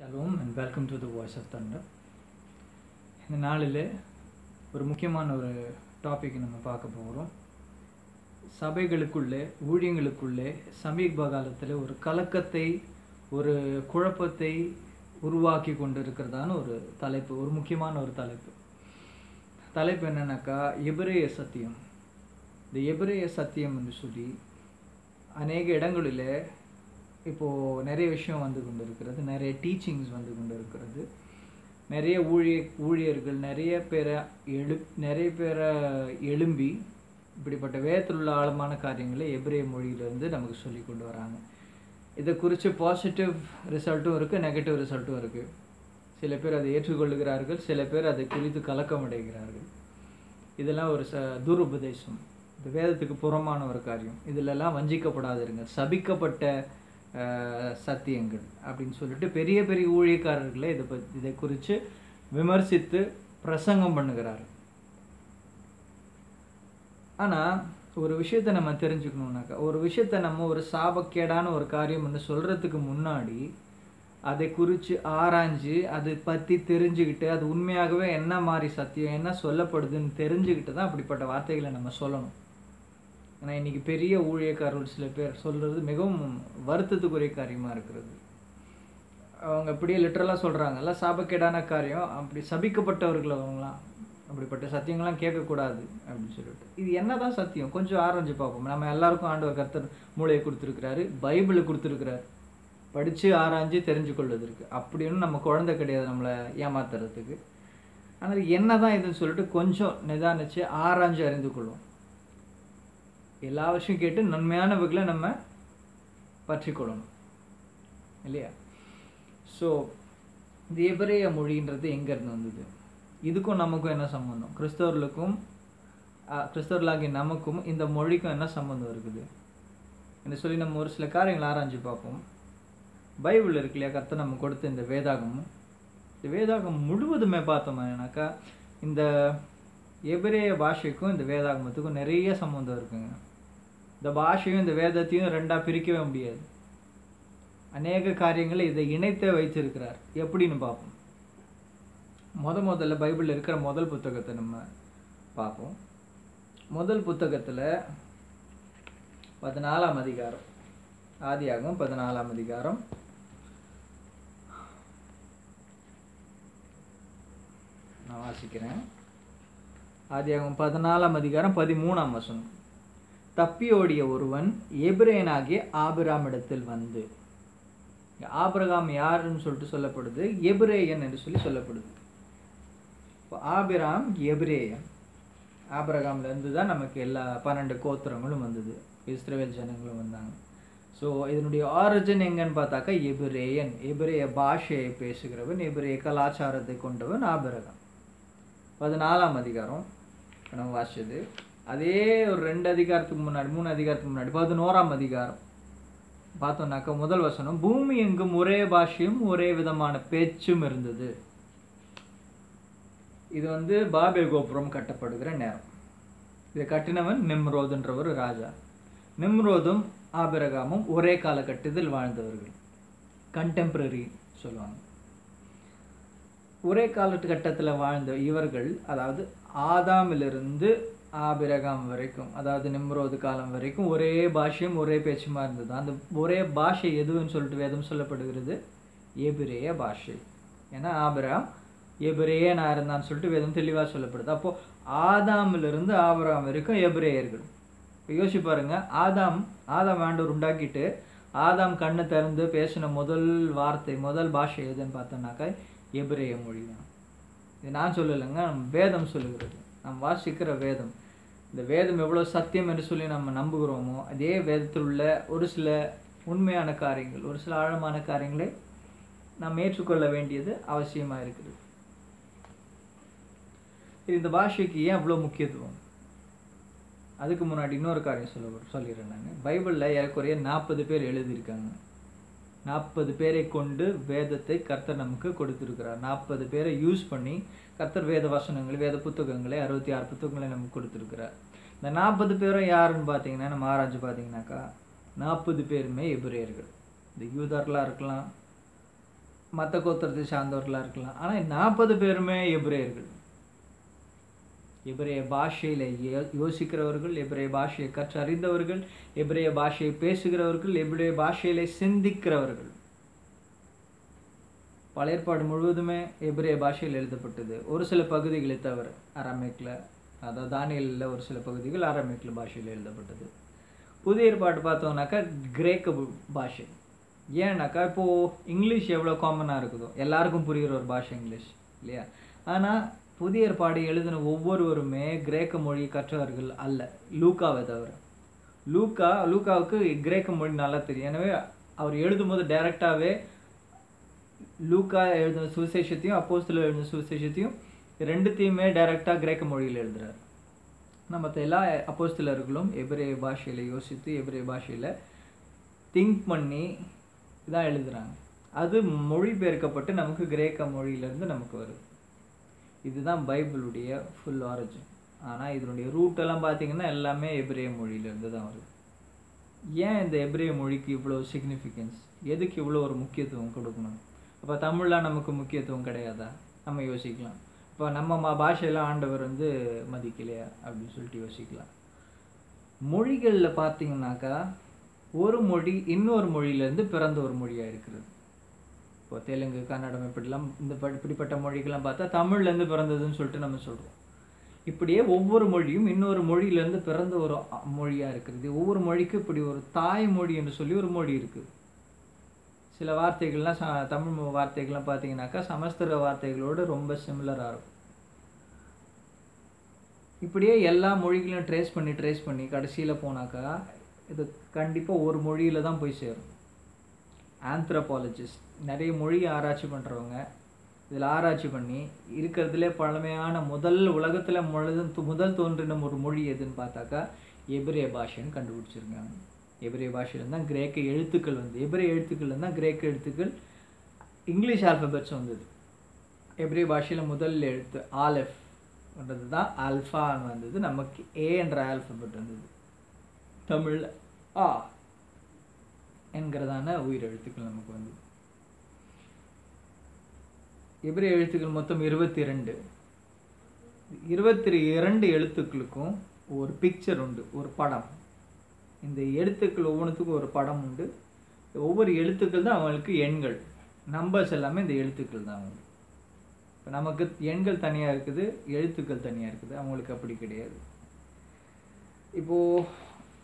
shalom and welcome to the voice of thunder இந்த நாளில் ஒரு முக்கியமான ஒரு டாபிக் நம்ம பார்க்க போகிறோம் சபைகளுக்குள்ளே ஊழியங்களுக்குள்ளே சமீப காலத்தில் ஒரு கலக்கத்தை ஒரு குழப்பத்தை உருவாக்கி கொண்டு இருக்கிறதான ஒரு தலைப்பு ஒரு முக்கியமான ஒரு தலைப்பு தலைப்பு என்னன்னாக்கா எபிரேய சத்தியம் இந்த எபிரேய சத்தியம் என்று சொல்லி அநேக இடங்களில் இப்போது நிறைய விஷயம் வந்து கொண்டு இருக்கிறது நிறைய டீச்சிங்ஸ் வந்து கொண்டு இருக்கிறது நிறைய ஊழிய ஊழியர்கள் நிறைய பேரை எழு நிறைய பேரை எழும்பி இப்படிப்பட்ட வேதத்தில் உள்ள ஆழமான காரியங்களை எபிரேய மொழியிலேருந்து நமக்கு சொல்லி கொண்டு வராங்க இதை குறித்து பாசிட்டிவ் ரிசல்ட்டும் இருக்குது நெகட்டிவ் ரிசல்ட்டும் இருக்குது சில பேர் அதை ஏற்றுக்கொள்ளுகிறார்கள் சில பேர் அதை குறித்து கலக்கம் அடைகிறார்கள் இதெல்லாம் ஒரு ச துருபதேசம் இந்த வேதத்துக்கு புறமான ஒரு காரியம் இதிலெல்லாம் வஞ்சிக்கப்படாதிருங்க சபிக்கப்பட்ட சத்தியங்கள் அப்படின்னு சொல்லிட்டு பெரிய பெரிய ஊழியக்காரர்களை இதை பற்றி இதை குறித்து விமர்சித்து பிரசங்கம் பண்ணுகிறார் ஆனால் ஒரு விஷயத்த நம்ம தெரிஞ்சுக்கணுன்னாக்கா ஒரு விஷயத்த நம்ம ஒரு சாபக்கேடான ஒரு காரியம்னு சொல்கிறதுக்கு முன்னாடி அதை குறித்து ஆராய்ஞ்சு அதை பற்றி தெரிஞ்சுக்கிட்டு அது உண்மையாகவே என்ன மாதிரி சத்தியம் என்ன சொல்லப்படுதுன்னு தெரிஞ்சுக்கிட்டு தான் அப்படிப்பட்ட வார்த்தைகளை நம்ம சொல்லணும் ஏன்னா இன்றைக்கி பெரிய ஊழியக்காரர்கள் சில பேர் சொல்கிறது மிகவும் வருத்தத்துக்குரிய காரியமாக இருக்கிறது அவங்க அப்படியே லிட்டரலாக சொல்கிறாங்கல்ல சாபக்கேடான காரியம் அப்படி சபிக்கப்பட்டவர்கள் அவங்களாம் அப்படிப்பட்ட சத்தியங்கள்லாம் கேட்கக்கூடாது அப்படின்னு சொல்லிட்டு இது என்ன தான் சத்தியம் கொஞ்சம் ஆரஞ்சு பார்ப்போம் நம்ம எல்லாருக்கும் ஆண்டவர் கர்த்தர் மூளையை கொடுத்துருக்கிறாரு பைபிளை கொடுத்துருக்கிறாரு படித்து ஆராய்ஞ்சு தெரிஞ்சு கொள்வதற்கு அப்படின்னு நம்ம குழந்தை கிடையாது நம்மளை ஏமாத்துறதுக்கு ஆனால் என்ன தான் இதுன்னு சொல்லிட்டு கொஞ்சம் நிதானித்து ஆராய்ஞ்சு அறிந்து கொள்வோம் எல்லா விஷயம் கேட்டு நன்மையான வகையில் நம்ம பற்றிக்கொள்ளணும் இல்லையா ஸோ இந்த எபிரேய மொழின்றது எங்கேருந்து வந்தது இதுக்கும் நமக்கும் என்ன சம்மந்தம் கிறிஸ்தவர்களுக்கும் கிறிஸ்தவர்களாகிய நமக்கும் இந்த மொழிக்கும் என்ன சம்மந்தம் இருக்குது என்று சொல்லி நம்ம ஒரு சில காரியங்களை ஆராய்ஞ்சு பார்ப்போம் பைபிள் இருக்கு இல்லையா கர்த்த நம்ம கொடுத்த இந்த வேதாகமும் இந்த வேதாகம் முழுவதுமே பார்த்தோம்னாக்கா இந்த எபிரேய பாஷைக்கும் இந்த வேதாகமத்துக்கும் நிறைய சம்மந்தம் இருக்குங்க இந்த பாஷையும் இந்த வேதத்தையும் ரெண்டாக பிரிக்கவே முடியாது அநேக காரியங்களை இதை இணைத்தே வைத்திருக்கிறார் எப்படின்னு பார்ப்போம் முத முதல்ல பைபிளில் இருக்கிற முதல் புத்தகத்தை நம்ம பார்ப்போம் முதல் புத்தகத்தில் பதினாலாம் அதிகாரம் ஆதியாகவும் பதினாலாம் அதிகாரம் நான் வாசிக்கிறேன் ஆதியாகவும் பதினாலாம் அதிகாரம் பதிமூணாம் வசனம் தப்பியோடிய ஒருவன் எபிரேயனாகிய ஆபிராமிடத்தில் வந்து ஆபிரகாம் யாருன்னு சொல்லிட்டு சொல்லப்படுது எபிரேயன் என்று சொல்லி சொல்லப்படுது இப்போ ஆபிராம் எபிரேயன் ஆபிரகாம்லேருந்து தான் நமக்கு எல்லா பன்னெண்டு கோத்திரங்களும் வந்தது இஸ்ரேல் ஜனங்களும் வந்தாங்க ஸோ இதனுடைய ஆரிஜின் எங்கன்னு பார்த்தாக்கா எபிரேயன் எபிரேய பாஷையை பேசுகிறவன் எபிரேய கலாச்சாரத்தை கொண்டவன் ஆபிரகாம் பதினாலாம் அதிகாரம் நம்ம வாசிச்சது அதே ஒரு ரெண்டு அதிகாரத்துக்கு முன்னாடி மூணு அதிகாரத்துக்கு முன்னாடி பதினோராம் அதிகாரம் பார்த்தோம்னாக்கா முதல் வசனம் பூமி எங்கும் ஒரே பாஷையும் ஒரே விதமான பேச்சும் இருந்தது இது வந்து பாபேல் கோபுரம் கட்டப்படுகிற நேரம் இதை கட்டினவன் நிம்ரோதுன்ற ஒரு ராஜா நிம்ரோதும் ஆபிரகாமும் ஒரே காலகட்டத்தில் வாழ்ந்தவர்கள் கண்டெம்பரரி சொல்லுவாங்க ஒரே காலகட்டத்தில் வாழ்ந்த இவர்கள் அதாவது ஆதாமிலிருந்து ஆபிரகாம் வரைக்கும் அதாவது நிம்ரோது காலம் வரைக்கும் ஒரே பாஷையும் ஒரே பேச்சுமா இருந்தது அந்த ஒரே பாஷை எதுன்னு சொல்லிட்டு வேதம் சொல்லப்படுகிறது எபிரேய பாஷை ஏன்னா ஆபிரகாம் எபிரேயனா இருந்தான்னு சொல்லிட்டு வேதம் தெளிவாக சொல்லப்படுது அப்போது ஆதாமிலிருந்து ஆபிரகாம் வரைக்கும் எபிரேயர்கள் இப்போ யோசிச்சு பாருங்க ஆதாம் ஆதாம் ஆண்டவர் உண்டாக்கிட்டு ஆதாம் கண்ணை திறந்து பேசின முதல் வார்த்தை முதல் பாஷை எதுன்னு பார்த்தோம்னாக்கா எபிரேய மொழி தான் இது நான் சொல்லலைங்க நம்ம வேதம் சொல்லுகிறது நாம் வாசிக்கிற வேதம் இந்த வேதம் எவ்வளோ சத்தியம் என்று சொல்லி நம்ம நம்புகிறோமோ அதே வேதத்தில் உள்ள ஒரு சில உண்மையான காரியங்கள் ஒரு சில ஆழமான காரியங்களை நாம் ஏற்றுக்கொள்ள வேண்டியது அவசியமாக இருக்குது இந்த பாஷைக்கு ஏன் அவ்வளோ முக்கியத்துவம் அதுக்கு முன்னாடி இன்னொரு காரியம் சொல்ல சொல்லிடுறேன் நான் பைபிளில் ஏறக்குறைய நாற்பது பேர் எழுதியிருக்காங்க நாற்பது பேரை கொண்டு வேதத்தை கர்த்தர் நமக்கு கொடுத்துருக்கிறார் நாற்பது பேரை யூஸ் பண்ணி கர்த்தர் வேத வசனங்கள் வேத புத்தகங்களை அறுபத்தி ஆறு புத்தகங்களை நமக்கு கொடுத்துருக்கிறார் இந்த நாற்பது பேரும் யாருன்னு பார்த்தீங்கன்னா நம்ம ஆராய்ச்சி பார்த்தீங்கன்னாக்கா நாற்பது பேருமே எபிரேயர்கள் இந்த யூதர்களாக இருக்கலாம் மற்ற கோத்திரத்தை சார்ந்தவர்களாக இருக்கலாம் ஆனால் நாற்பது பேருமே எபிரேயர்கள் எபிரேய பாஷையில் யோ- யோசிக்கிறவர்கள் எபிரேய பாஷையை கற்றறிந்தவர்கள் எபிரேய பாஷையை பேசுகிறவர்கள் எபிரேய பாஷையிலே சிந்திக்கிறவர்கள் பழைய ஏற்பாடு முழுவதுமே எபிரேய பாஷையில் எழுதப்பட்டது ஒரு சில பகுதிகளை தவிர அரமேக்கில் அதாவது தானியலில் ஒரு சில பகுதிகள் அரமேக்கில் பாஷையில் எழுதப்பட்டது புதிய ஏற்பாடு பார்த்தோம்னாக்கா கிரேக்க பு- பாஷை ஏன்னாக்கா இப்போது இங்கிலீஷ் எவ்வளோ காமனாக இருக்குதோ எல்லாருக்கும் புரிகிற ஒரு பாஷை இங்கிலீஷ் இல்லையா ஆனால் புதிய ஏற்பாடு எழுதின ஒவ்வொருவருமே கிரேக்க மொழி கற்றவர்கள் அல்ல லூக்காவை தவிர லூக்கா லூக்காவுக்கு கிரேக்க மொழி நல்லா தெரியும் எனவே அவர் எழுதும்போது டைரெக்டாகவே லூக்கா எழுதின சுவிசேஷத்தையும் அப்போஸ்தலர் எழுதின சுவிசேஷத்தையும் ரெண்டுத்தையுமே டைரெக்டாக கிரேக்க மொழியில் எழுதுறாரு நம்ம மற்ற எல்லா அப்போஸ்தலர்களும் எபிரேய பாஷையில் யோசித்து எபிரேய பாஷையில் திங்க் பண்ணி தான் எழுதுறாங்க அது மொழிபெயர்க்கப்பட்டு நமக்கு கிரேக்க மொழியிலேருந்து நமக்கு வருது இதுதான் பைபிளுடைய ஃபுல் ஆரிஜின் ஆனால் இதனுடைய ரூட் எல்லாம் பார்த்தீங்கன்னா எல்லாமே எபிரேய மொழியிலேருந்து தான் வருது ஏன் இந்த எபிரேய மொழிக்கு இவ்வளோ சிக்னிஃபிகன்ஸ் எதுக்கு இவ்வளோ ஒரு முக்கியத்துவம் கொடுக்கணும் அப்போ தமிழ்லாம் நமக்கு முக்கியத்துவம் கிடையாதா நம்ம யோசிக்கலாம் இப்போ நம்ம மா பாஷையெல்லாம் ஆண்டவர் வந்து மதிக்கலையா அப்படின்னு சொல்லிட்டு யோசிக்கலாம் மொழிகளில் பார்த்தீங்கன்னாக்கா ஒரு மொழி இன்னொரு மொழியிலேருந்து பிறந்த ஒரு மொழியாக இருக்கிறது இப்போ தெலுங்கு கன்னடம் இப்படிலாம் இந்த ப- இப்படிப்பட்ட மொழிகள்லாம் பார்த்தா தமிழ்லேருந்து பிறந்ததுன்னு சொல்லிட்டு நம்ம சொல்கிறோம் இப்படியே ஒவ்வொரு மொழியும் இன்னொரு மொழியிலேருந்து பிறந்த ஒரு அ- மொழியா இருக்கிறது ஒவ்வொரு மொழிக்கும் இப்படி ஒரு தாய்மொழி என்று சொல்லி ஒரு மொழி இருக்குது சில வார்த்தைகள்லாம் ச தமிழ் மொ- வார்த்தைகள்லாம் பார்த்தீங்கன்னாக்கா சமஸ்கிருத வார்த்தைகளோடு ரொம்ப சிமிலராக இருக்கும் இப்படியே எல்லா மொழிகளையும் ட்ரேஸ் பண்ணி ட்ரேஸ் பண்ணி கடைசியில் போனாக்கா இது கண்டிப்பாக ஒரு மொழியில் தான் போய் சேரும் ஆந்த்ரபாலஜிஸ்ட் நிறைய மொழி ஆராய்ச்சி பண்ணுறவங்க இதில் ஆராய்ச்சி பண்ணி இருக்கிறதுலே பழமையான முதல் உலகத்தில் முழுதும் து- முதல் தோன்றின ஒரு மொழி எதுன்னு பார்த்தாக்கா எபிரேய பாஷைன்னு கண்டுபிடிச்சிருக்காங்க எபிரேய பாஷையில தான் கிரேக்க எழுத்துக்கள் வந்து எபிரேய எழுத்துக்கள் தான் கிரேக்க எழுத்துக்கள் இங்கிலீஷ் ஆல்ஃபபெட்ஸ் வந்தது எபிரேய பாஷையில் முதல் எழுத்து ஆலெஃப் ன்றது தான் ஆல்ஃபான்னு வந்தது நமக்கு ஏ என்ற ஆல்ஃபபெட் வந்தது தமிழில் ஆ என்கிறதான உயிர் எழுத்துக்கள் நமக்கு வந்தது எபிரேய எழுத்துக்கள் மொத்தம் இருபத்தி ரெண்டு இருபத்தி இரண்டு எழுத்துக்களுக்கும் ஒரு பிக்சர் உண்டு ஒரு படம் இந்த எழுத்துக்கள் ஒவ்வொன்றுத்துக்கும் ஒரு படம் உண்டு ஒவ்வொரு எழுத்துக்கள் தான் அவங்களுக்கு எண்கள் நம்பர்ஸ் எல்லாமே இந்த எழுத்துக்கள் தான் அவங்களுக்கு இப்போ நமக்கு எண்கள் தனியாக இருக்குது எழுத்துக்கள் தனியாக இருக்குது அவங்களுக்கு அப்படி கிடையாது இப்போது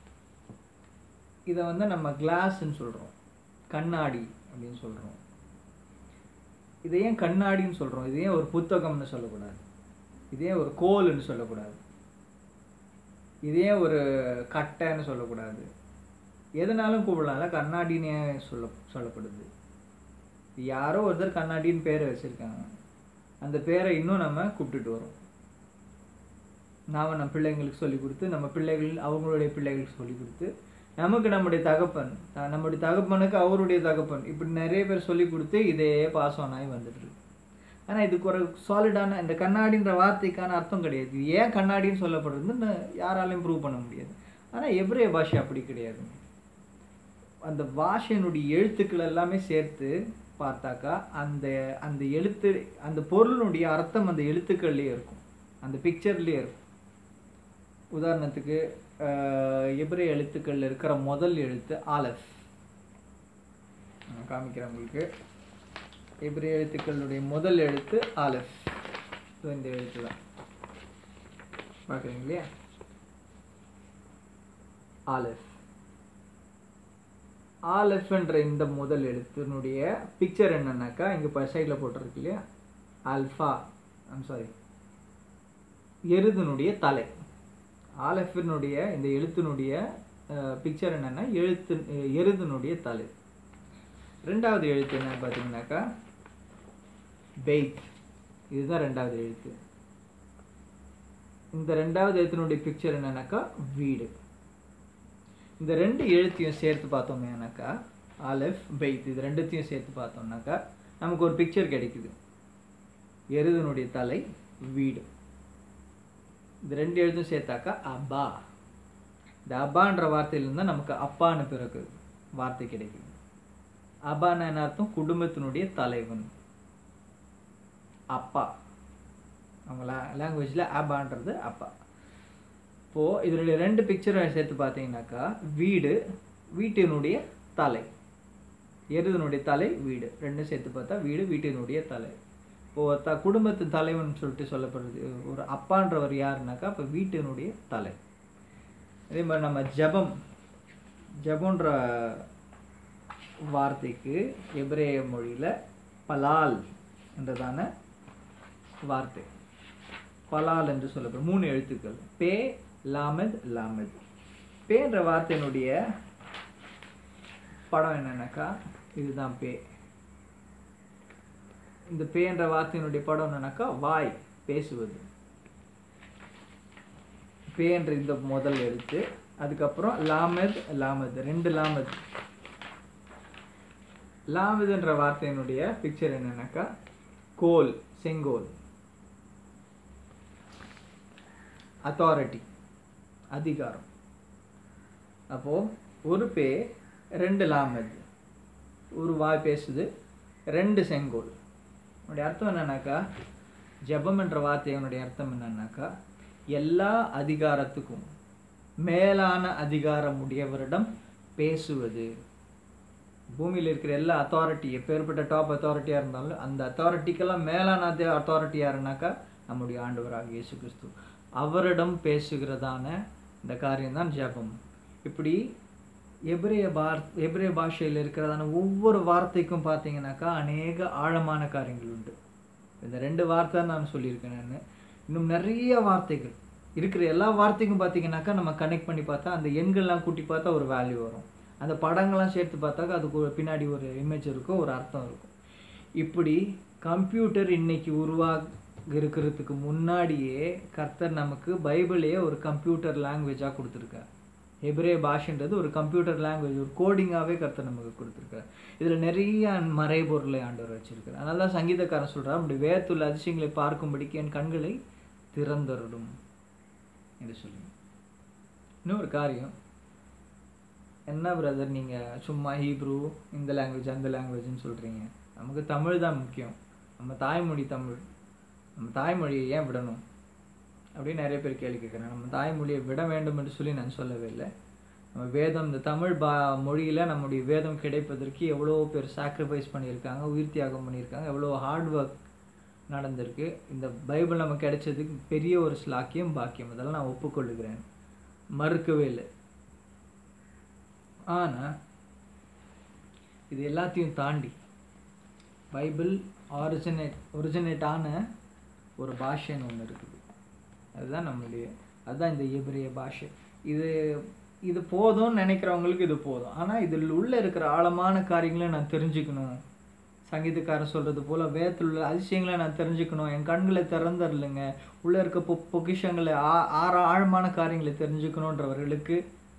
இதை வந்து நம்ம கிளாஸ்ன்னு சொல்கிறோம் கண்ணாடி அப்படின்னு சொல்கிறோம் இதை ஏன் கண்ணாடின்னு சொல்கிறோம் இது ஏன் ஒரு புத்தகம்னு சொல்லக்கூடாது இது ஏன் ஒரு கோல்னு சொல்லக்கூடாது இது ஏன் ஒரு கட்டைன்னு சொல்லக்கூடாது எதனாலும் கூப்பிடலாம்ல கண்ணாடின்னு ஏன் சொல்ல சொல்லப்படுது யாரோ ஒருத்தர் கண்ணாடின்னு பேரை வச்சுருக்காங்க அந்த பேரை இன்னும் நம்ம கூப்பிட்டுட்டு வரோம் நாம் நம்ம பிள்ளைங்களுக்கு சொல்லி கொடுத்து நம்ம பிள்ளைகள் அவங்களுடைய பிள்ளைகளுக்கு சொல்லி கொடுத்து நமக்கு நம்முடைய தகப்பன் த- நம்முடைய தகப்பனுக்கு அவருடைய தகப்பன் இப்படி நிறைய பேர் சொல்லி கொடுத்து இதே பாஸ் ஆன் ஆகி வந்துட்டு இருக்கு ஆனால் இதுக்கு ஒரு சாலிடான இந்த கண்ணாடின்ற வார்த்தைக்கான அர்த்தம் கிடையாது இது ஏன் கண்ணாடின்னு சொல்லப்படுறதுன்னு யாராலையும் ப்ரூவ் பண்ண முடியாது ஆனால் எவ்ரே பாஷை அப்படி கிடையாது அந்த பாஷையினுடைய எழுத்துக்கள் எல்லாமே சேர்த்து பார்த்தாக்கா அந்த அந்த எழுத்து அந்த பொருளினுடைய அர்த்தம் அந்த எழுத்துக்கள்லேயே இருக்கும் அந்த பிக்சர்லேயே இருக்கும் உதாரணத்துக்கு ஆஹ், எபிரே எழுத்துக்களில் இருக்கிற முதல் எழுத்து ஆலஃப் நான் காமிக்கிறேன் உங்களுக்கு எபிரே எழுத்துக்களுடைய முதல் எழுத்து ஆலஃப் இதோ இந்த எழுத்து தான் பார்க்குறீங்க இல்லையா ஆலஃப் ஆலஃப்ன்ற இந்த முதல் எழுத்தினுடைய பிக்சர் என்னன்னாக்கா இங்கே இப்போ சைடில் போட்டிருக்கு இல்லையா ஆல்ஃபா ஐம் சாரி எருதனுடைய தலை ஆலஃபினுடைய இந்த எழுத்தினுடைய பிக்சர் என்னன்னா எழுத்து எருதனுடைய தலை ரெண்டாவது எழுத்து என்னன்னு பார்த்தீங்கன்னாக்கா பெய்த் இதுதான் ரெண்டாவது எழுத்து இந்த ரெண்டாவது எழுத்தினுடைய பிக்சர் என்னன்னாக்கா வீடு இந்த ரெண்டு எழுத்தையும் சேர்த்து பார்த்தோமேனாக்கா ஆலெஃப் பெய்த் இது ரெண்டுத்தையும் சேர்த்து பார்த்தோம்னாக்கா நமக்கு ஒரு பிக்சர் கிடைக்குது எருதனுடைய தலை வீடு இந்த ரெண்டு எழுத்தும் சேர்த்தாக்கா அப்பா இந்த அப்பான்ற வார்த்தையிலிருந்து தான் நமக்கு அப்பான்னு பிறகு வார்த்தை கிடைக்குது அபான்னா என்ன அர்த்தம் குடும்பத்தினுடைய தலைவன் அப்பா அவங்க லாங்குவேஜில் அபான்றது அப்பா இப்போது இதனுடைய ரெண்டு பிக்சரை சேர்த்து பார்த்தீங்கன்னாக்கா வீடு வீட்டினுடைய தலை எருதனுடைய தலை வீடு ரெண்டும் சேர்த்து பார்த்தா வீடு வீட்டினுடைய தலை இப்போது த குடும்பத்தின் தலைவன் சொல்லிட்டு சொல்லப்படுறது ஒரு அப்பான்றவர் யாருனாக்கா இப்போ வீட்டினுடைய தலை அதே மாதிரி நம்ம ஜெபம் ஜெபம்ன்ற வார்த்தைக்கு எபிரேய மொழியில் பலால் என்றதான வார்த்தை பலால் என்று சொல்லப்படும் மூணு எழுத்துக்கள் பே லாமத் லாமத் பேன்ற வார்த்தையினுடைய படம் என்னன்னாக்கா இதுதான் பே இந்த பேன்ற வார்த்தையினுடைய படம் என்னன்னாக்கா வாய் பேசுவது பேன்ற இந்த முதல் எழுத்து அதுக்கப்புறம் லாமத் லாமத் ரெண்டு லாமத் லாமதுன்ற வார்த்தையினுடைய பிக்சர் என்னன்னாக்கா கோல் செங்கோல் அத்தாரிட்டி அதிகாரம் அப்போ ஒரு பே ரெண்டு லாமது ஒரு வாய் பேசுது ரெண்டு செங்கோல் உன்னுடைய அர்த்தம் என்னன்னாக்கா ஜெபம் என்ற வார்த்தையினுடைய அர்த்தம் என்னன்னாக்கா எல்லா அதிகாரத்துக்கும் மேலான அதிகாரம் உடையவரிடம் பேசுவது பூமியில் இருக்கிற எல்லா அத்தாரிட்டி எப்பேற்பட்ட டாப் அத்தாரிட்டியாக இருந்தாலும் அந்த அத்தாரிட்டிக்கெல்லாம் மேலான அதே அத்தாரிட்டி யாருனாக்கா நம்முடைய ஆண்டவராக இயேசு கிறிஸ்து அவரிடம் பேசுகிறதான இந்த காரியம்தான் ஜெபம் இப்படி எபிரேய பார் எபிரேய பாஷையில் இருக்கிறதான ஒவ்வொரு வார்த்தைக்கும் பார்த்தீங்கன்னாக்கா அநேக ஆழமான காரியங்கள் உண்டு இந்த ரெண்டு வார்த்தை நான் சொல்லியிருக்கேன் நான் இன்னும் நிறைய வார்த்தைகள் இருக்கிற எல்லா வார்த்தைக்கும் பார்த்தீங்கன்னாக்கா நம்ம கனெக்ட் பண்ணி பார்த்தா அந்த எண்கள்லாம் கூட்டி பார்த்தா ஒரு வேல்யூ வரும் அந்த படங்கள்லாம் சேர்த்து பார்த்தாக்கா அதுக்கு ஒரு பின்னாடி ஒரு இமேஜ் இருக்கும் ஒரு அர்த்தம் இருக்கும் இப்படி கம்ப்யூட்டர் இன்னைக்கு உருவாக இருக்கிறதுக்கு முன்னாடியே கர்த்தர் நமக்கு பைபிளையே ஒரு கம்ப்யூட்டர் லாங்குவேஜாக கொடுத்துருக்கார் எபிரே பாஷன்றது ஒரு கம்ப்யூட்டர் லாங்குவேஜ் ஒரு கோடிங்காகவே கர்த்தர் நமக்கு கொடுத்துருக்கார் இதில் நிறைய மறைபொருளை ஆண்டவர் வச்சிருக்கார் அதனால தான் சங்கீதக்காரன் சொல்கிறார் அப்படி வேத்துள்ள அதிசயங்களை பார்க்கும்படிக்கு என் கண்களை திறந்தருடும் என்று சொல்லி இன்னொரு காரியம் என்ன பிரதர் நீங்கள் சும்மா ஹீப்ரூ இந்த லாங்குவேஜ் அந்த லாங்குவேஜ்னு சொல்கிறீங்க நமக்கு தமிழ் தான் முக்கியம் நம்ம தாய்மொழி தமிழ் நம்ம தாய்மொழியை ஏன் விடணும் அப்படின்னு நிறைய பேர் கேள்வி கேட்குறாங்க நம்ம தாய்மொழியை விட வேண்டும் என்று சொல்லி நான் சொல்லவே இல்லை நம்ம வேதம் இந்த தமிழ் பா மொழியில் நம்முடைய வேதம் கிடைப்பதற்கு எவ்வளோ பேர் சாக்ரிஃபைஸ் பண்ணியிருக்காங்க உயிர் தியாகம் பண்ணியிருக்காங்க எவ்வளோ ஹார்ட் ஒர்க் நடந்திருக்கு இந்த பைபிள் நமக்கு கிடைச்சதுக்கு பெரிய ஒரு ஸ்லாக்கியம் பாக்கியம் அதெல்லாம் நான் ஒப்புக்கொள்ளுகிறேன் மறுக்கவே இல்லை ஆனால் இது எல்லாத்தையும் தாண்டி பைபிள் ஆரிஜினேட் ஒரிஜினேட் ஆன ஒரு பாஷைன்னு ஒன்று இருக்குது அதுதான் நம்மளுடைய அதுதான் இந்த எபிரிய பாஷை இது இது போதும்னு நினைக்கிறவங்களுக்கு இது போதும் ஆனால் இதில் உள்ள இருக்கிற ஆழமான காரியங்களை நான் தெரிஞ்சுக்கணும் சங்கீதக்காரன் சொல்கிறது போல் வேதத்தில் உள்ள அதிசயங்களை நான் தெரிஞ்சுக்கணும் என் கண்களை திறந்துடலுங்க உள்ளே இருக்க பொ பொக்கிஷங்களை ஆ ஆற ஆழமான காரியங்களை தெரிஞ்சுக்கணுன்றவர்களுக்கு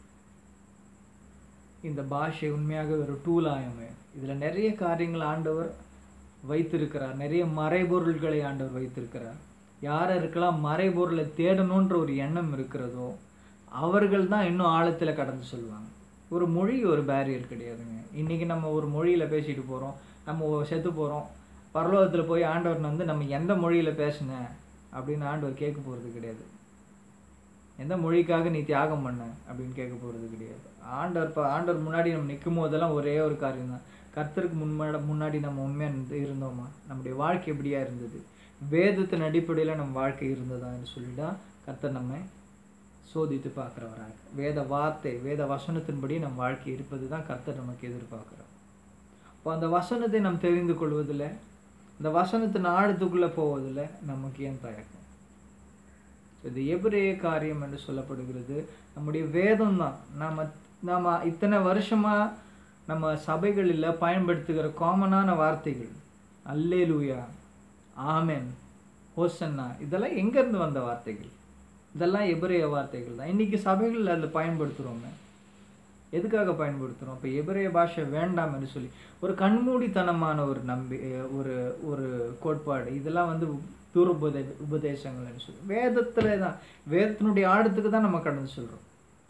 இந்த பாஷை உண்மையாக ஒரு டூலாயுமே இதில் நிறைய காரியங்கள் ஆண்டவர் வைத்திருக்கிறார் நிறைய மறைபொருள்களை ஆண்டவர் வைத்திருக்கிறார் யார் இருக்கலாம் மறைபொருளை தேடணுன்ற ஒரு எண்ணம் இருக்கிறதோ அவர்கள் தான் இன்னும் ஆழத்தில் கடந்து சொல்லுவாங்க ஒரு மொழி ஒரு பேரியர் கிடையாதுங்க இன்றைக்கி நம்ம ஒரு மொழியில் பேசிட்டு போகிறோம் நம்ம செத்து போகிறோம் பரலோகத்தில் போய் ஆண்டவர் வந்து நம்ம எந்த மொழியில் பேசுன அப்படின்னு ஆண்டவர் கேட்க போகிறது கிடையாது எந்த மொழிக்காக நீ தியாகம் பண்ண அப்படின்னு கேட்க போகிறது கிடையாது ஆண்டவர் இப்போ ஆண்டவர் முன்னாடி நம்ம நிற்கும் போதெல்லாம் ஒரே ஒரு காரியம் தான் கர்த்தருக்கு முன்மாட முன்னாடி நம்ம உண்மையாக இருந்தோமா நம்முடைய வாழ்க்கை எப்படியா இருந்தது வேதத்தின் அடிப்படையில் நம்ம வாழ்க்கை இருந்ததான்னு சொல்லிட்டா கர்த்தர் நம்மை சோதித்து பார்க்குறவராக வேத வார்த்தை வேத வசனத்தின்படி நம் வாழ்க்கை இருப்பது தான் கர்த்தர் நமக்கு எதிர்பார்க்குறோம் இப்போ அந்த வசனத்தை நாம் தெரிந்து கொள்வதில் இந்த வசனத்தின் ஆழத்துக்குள்ளே போவதில் நமக்கு ஏன் தயக்கம் இது எபிரே காரியம் என்று சொல்லப்படுகிறது நம்முடைய வேதம் தான் நாம் நாம் இத்தனை வருஷமாக நம்ம சபைகளில் பயன்படுத்துகிற காமனான வார்த்தைகள் அல்லேலூயா ஆமென் ஹோசன்னா இதெல்லாம் எங்கேருந்து வந்த வார்த்தைகள் இதெல்லாம் எபிரேய வார்த்தைகள் தான் இன்றைக்கி சபைகளில் அதில் பயன்படுத்துகிறோமே எதுக்காக பயன்படுத்துகிறோம் இப்போ எபிரேய பாஷை வேண்டாம் என்று சொல்லி ஒரு கண்மூடித்தனமான ஒரு நம்பி ஒரு ஒரு கோட்பாடு இதெல்லாம் வந்து துருபதே உபதேசங்கள்னு சொல்லி வேதத்தில் தான் வேதத்தினுடைய ஆழத்துக்கு தான் நம்ம கடந்து சொல்கிறோம்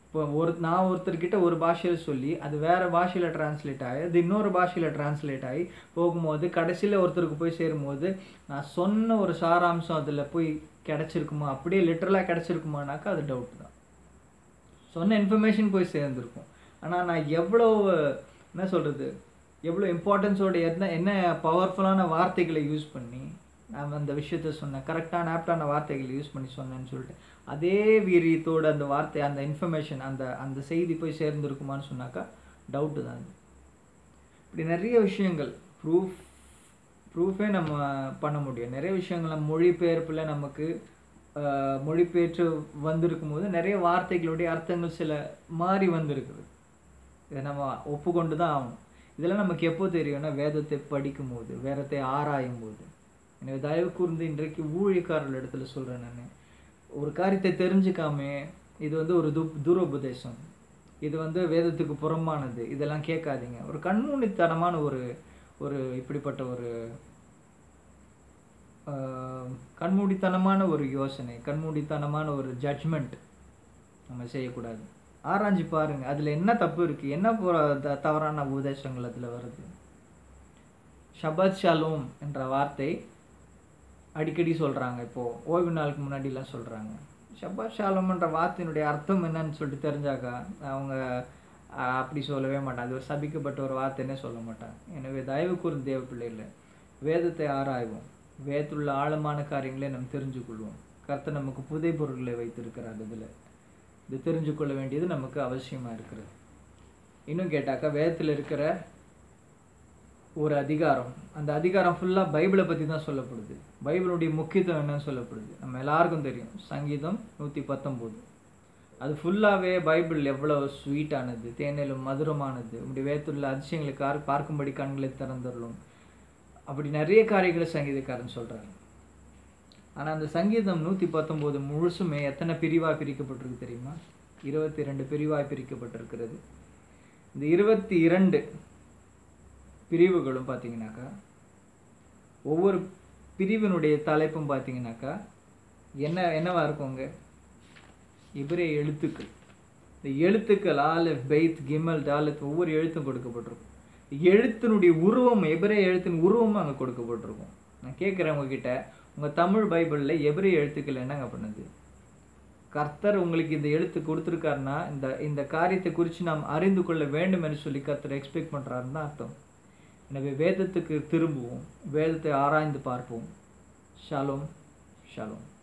இப்போ ஒரு நான் ஒருத்தர்கிட்ட ஒரு பாஷையில் சொல்லி அது வேறு பாஷையில் டிரான்ஸ்லேட் ஆகி அது இன்னொரு பாஷையில் டிரான்ஸ்லேட் ஆகி போகும்போது கடைசியில் ஒருத்தருக்கு போய் சேரும்போது நான் சொன்ன ஒரு சாராம்சம் அதில் போய் கிடச்சிருக்குமா அப்படியே லிட்டரலாக கிடச்சிருக்குமானாக்கா அது டவுட் தான் சொன்ன இன்ஃபர்மேஷன் போய் சேர்ந்துருக்கும் ஆனால் நான் எவ்வளோ என்ன சொல்கிறது எவ்வளோ இம்பார்ட்டன்ஸோட என்ன என்ன பவர்ஃபுல்லான வார்த்தைகளை யூஸ் பண்ணி நான் அந்த விஷயத்த சொன்னேன் கரெக்டான ஆப்டான வார்த்தைகளை யூஸ் பண்ணி சொன்னேன்னு சொல்லிட்டு அதே வீரியத்தோட அந்த வார்த்தை அந்த இன்ஃபர்மேஷன் அந்த அந்த செய்தி போய் சேர்ந்துருக்குமான்னு சொன்னாக்கா டவுட்டு தான் அது இப்படி நிறைய விஷயங்கள் ப்ரூஃப் ப்ரூஃபே நம்ம பண்ண முடியும் நிறைய விஷயங்கள் நம்ம மொழிபெயர்ப்பில் நமக்கு ஆஹ், மொழிபெயர்த்து வந்திருக்கும் போது நிறைய வார்த்தைகளுடைய அர்த்தங்கள் சில மாறி வந்திருக்குது இதை நம்ம ஒப்புக்கொண்டு தான் ஆகணும் இதெல்லாம் நமக்கு எப்போ தெரியும்னா வேதத்தை படிக்கும் போது வேதத்தை ஆராயும் போது எனவே தயவு கூர்ந்து இன்றைக்கு ஊழியக்காரர்கள் இடத்துல சொல்கிறேன் நான் ஒரு காரியத்தை தெரிஞ்சுக்காம இது வந்து ஒரு து துரோபதேசம் இது வந்து வேதத்துக்கு புறம்பானது இதெல்லாம் கேட்காதீங்க ஒரு கண்மூடித்தனமான ஒரு ஒரு இப்படிப்பட்ட ஒரு ஆஹ், கண்மூடித்தனமான ஒரு யோசனை கண்மூடித்தனமான ஒரு ஜட்ஜ்மெண்ட் நம்ம செய்யக்கூடாது ஆராய்ஞ்சு பாருங்க அதில் என்ன தப்பு இருக்குது என்ன புற- த- தவறான உபதேசங்கள் அதில் வருது ஷபத் ஷாலோம் என்ற வார்த்தை அடிக்கடி சொல்கிறாங்க இப்போது ஓய்வு நாளுக்கு முன்னாடிலாம் சொல்கிறாங்க ஷபத் ஷாலோம்ன்ற வார்த்தையினுடைய அர்த்தம் என்னன்னு சொல்லிட்டு தெரிஞ்சாக்கா அவங்க ஆஹ், அப்படி சொல்லவே மாட்டாங்க அது ஒரு சபிக்கப்பட்ட ஒரு வார்த்தைன்னே சொல்ல மாட்டாங்க எனவே தயவு கூர்ந்த தேவ பிள்ளைகளை வேதத்தை ஆராய்வோம் வேதத்துள்ள ஆழமான காரியங்களை நம்ம தெரிஞ்சு கொள்வோம் கர்த்தர் நமக்கு புதை பொருட்களை வைத்திருக்கிறார் இதில் இது தெரிஞ்சு கொள்ள வேண்டியது நமக்கு அவசியமாக இருக்கிறது இன்னும் கேட்டாக்கா வேதத்தில் இருக்கிற ஒரு அதிகாரம் அந்த அதிகாரம் ஃபுல்லாக பைபிளை பற்றி தான் சொல்லப்படுது பைபிளுடைய முக்கியத்துவம் என்னன்னு சொல்லப்படுது நம்ம எல்லாருக்கும் தெரியும் சங்கீதம் நூற்றி பத்தொம்போது அது ஃபுல்லாகவே பைபிள் எவ்வளோ ஸ்வீட்டானது தேனிலும் மதுரமானது இப்படி வேத்துள்ள அதிசயங்களை கார் பார்க்கும்படி கண்களை திறந்துடலும் அப்படி நிறைய காரியங்களை சங்கீதக்காரன் சொல்கிறாரு ஆனால் அந்த சங்கீதம் நூற்றி பத்தொம்போது முழுசுமே எத்தனை பிரிவாக பிரிக்கப்பட்டிருக்கு தெரியுமா இருபத்தி ரெண்டு பிரிவாக பிரிக்கப்பட்டிருக்கிறது இந்த இருபத்தி இரண்டு பிரிவுகளும் பார்த்தீங்கன்னாக்கா ஒவ்வொரு பிரிவினுடைய தலைப்பும் பார்த்தீங்கன்னாக்கா என்ன என்னவா இருக்குங்க இவரே எழுத்துக்கள் இந்த எழுத்துக்கள் ஆலிஃப் பெய்த் கிமல் டாலித் ஒவ்வொரு எழுத்தும் கொடுக்கப்பட்டிருக்கும் எழுத்தினுடைய உருவம் எபிரே எழுத்தின் உருவமும் அங்கே கொடுக்கப்பட்டிருக்கும் நான் கேட்குறேன் உங்ககிட்ட உங்கள் தமிழ் பைபிளில் எபிரே எழுத்துக்கள் என்னங்க பண்ணுது கர்த்தர் உங்களுக்கு இந்த எழுத்து கொடுத்துருக்காருன்னா இந்த இந்த காரியத்தை குறித்து நாம் அறிந்து கொள்ள வேண்டும் என்று சொல்லி கர்த்தர் எக்ஸ்பெக்ட் பண்ணுறாருன்னு தான் அர்த்தம் எனவே வேதத்துக்கு திரும்புவோம் வேதத்தை ஆராய்ந்து பார்ப்போம் ஷாலோம் ஷாலோம்